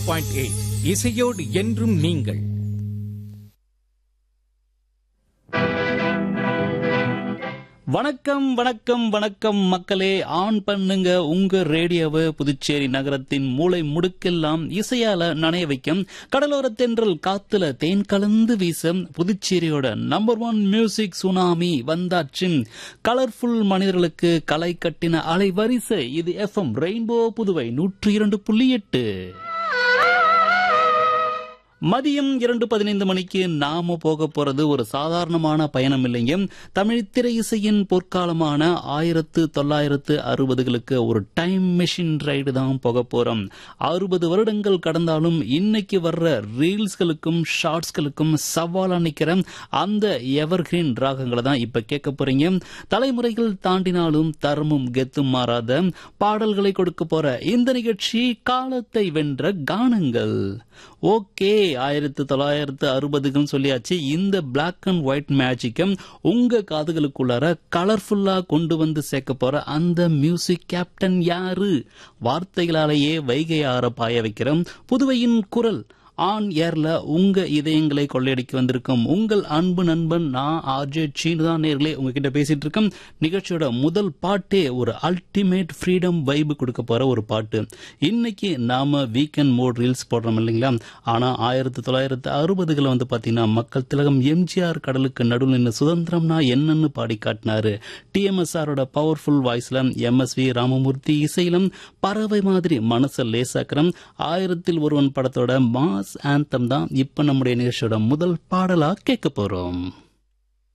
point eight இசையோடு என்றும் நீங்கள் வணக்கம் வணக்கம் வணக்கம் மக்களே ஆன் பண்ணுங்க உங்க ரேடியோவை புதுச்சேரி நகரத்தின் மூளை முடுக்கெல்லாம் இசையால நனைய வைக்கும் கடலோர தென்றல் காத்துல தேன் கலந்து வீச புதுச்சேரியோட நம்பர் ஒன் மியூசிக் சுனாமி வந்தாச்சு கலர்ஃபுல் மனிதர்களுக்கு கலை கட்டின அலைவரிசை இது எஃப்எம் ரெயின்போ புதுவை நூற்றி இரண்டு புள்ளி எட்டு மதியம் இரண்டு பதினைந்து மணிக்கு நாம போக போறது ஒரு சாதாரணமான பயணம் இல்லைங்க தமிழ் திரை இசையின் பொற்காலமான ஆயிரத்து தொள்ளாயிரத்து அறுபதுகளுக்கு ஒரு டைம் மெஷின் ரைடு தான் போக போறோம் அறுபது வருடங்கள் கடந்தாலும் இன்னைக்கு வர்ற ரீல்ஸ்களுக்கும் ஷார்ட்ஸ்களுக்கும் சவாலா நிக்கிற அந்த எவர்கிரீன் ராகங்களை தான் இப்ப கேட்க போறீங்க தலைமுறைகள் தாண்டினாலும் தரமும் கெத்தும் மாறாத பாடல்களை கொடுக்க போற இந்த நிகழ்ச்சி காலத்தை வென்ற கானங்கள் ஓகே ஆயிரத்தி தொள்ளாயிரத்து அறுபதுகள் சொல்லியாச்சு இந்த பிளாக் அண்ட் ஒயிட் மேஜிக்கம் உங்க காதுகளுக்குள்ளார கலர்ஃபுல்லா கொண்டு வந்து சேர்க்க போற அந்த மியூசிக் கேப்டன் யாரு வார்த்தைகளாலேயே வைகை ஆற பாய வைக்கிறோம் புதுவையின் குரல் ஆன் ஏர்ல உங்க இதயங்களை கொள்ளையடிக்க வந்திருக்கும் உங்கள் அன்பு நண்பன் நான் ஆர்ஜே சீனு தான் நேர்களே உங்ககிட்ட பேசிட்டு இருக்கேன் நிகழ்ச்சியோட முதல் பாட்டே ஒரு அல்டிமேட் ஃப்ரீடம் வைப் கொடுக்க போற ஒரு பாட்டு இன்னைக்கு நாம வீக்கெண்ட் மோட் ரீல்ஸ் போடுறோம் இல்லைங்களா ஆனா ஆயிரத்தி தொள்ளாயிரத்து அறுபதுகளை வந்து பாத்தீங்கன்னா மக்கள் திலகம் எம்ஜிஆர் கடலுக்கு நடுவில் நின்று சுதந்திரம்னா என்னன்னு பாடி காட்டினாரு டிஎம்எஸ்ஆரோட பவர்ஃபுல் வாய்ஸ்ல எம்எஸ்வி ராமமூர்த்தி இசையிலும் பறவை மாதிரி மனசை லேசாக்கிறோம் ஆயிரத்தில் ஒருவன் படத்தோட மாஸ் ஆந்தம் தான் இப்ப நம்முடைய நிகழ்ச்சியோட முதல் பாடலா கேட்க போறோம்